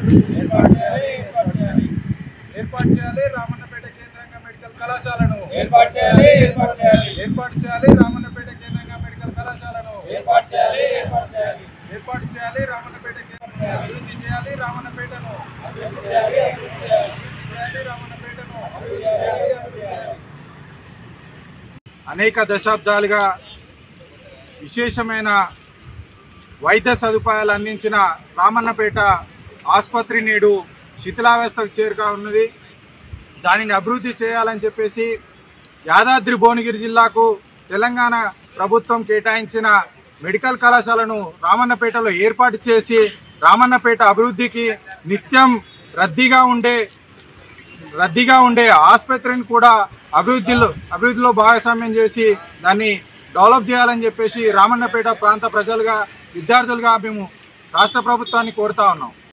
ఏర్పాటు చేయాలి ఏర్పాటు చేయాలి ఏర్పాటు చేయాలి రామన్నపేట కేంద్రంగా మెడికల్ కళాశాలను ఏర్పాటు చేయాలి ఏర్పాటు చేయాలి ఏర్పాటు చేయాలి రామన్నపేట కేంద్రంగా మెడికల్ కళాశాలను ఏర్పాటు చేయాలి ఏర్పాటు చేయాలి ఏర్పాటు చేయాలి రామన్నపేట కేంద్రంగా అభివృద్ధి చేయాలి రామన్నపేటను అభివృద్ధి చేయాలి అభివృద్ధి చేయాలి అభివృద్ధి చేయాలి రామన్నపేటను అభివృద్ధి చేయాలి అభివృద్ధి చేయాలి అనేక దశాబ్దాలుగా విశేషమైన వైద్య సదుపాయాలు అందించిన రామన్నపేట ఆసుపత్రి నేడు శిథిలావస్థకు చేరుగా ఉన్నది దానిని అభివృద్ధి చేయాలని చెప్పేసి యాదాద్రి భువనగిరి జిల్లాకు తెలంగాణ ప్రభుత్వం కేటాయించిన మెడికల్ కళాశాలను రామన్నపేటలో ఏర్పాటు చేసి రామన్నపేట అభివృద్ధికి నిత్యం రద్దీగా ఉండే రద్దీగా ఉండే ఆసుపత్రిని కూడా అభివృద్ధిలో అభివృద్ధిలో భాగస్వామ్యం చేసి దాన్ని డెవలప్ చేయాలని చెప్పేసి రామన్నపేట ప్రాంత ప్రజలుగా విద్యార్థులుగా మేము రాష్ట్ర ప్రభుత్వాన్ని కోరుతా ఉన్నాం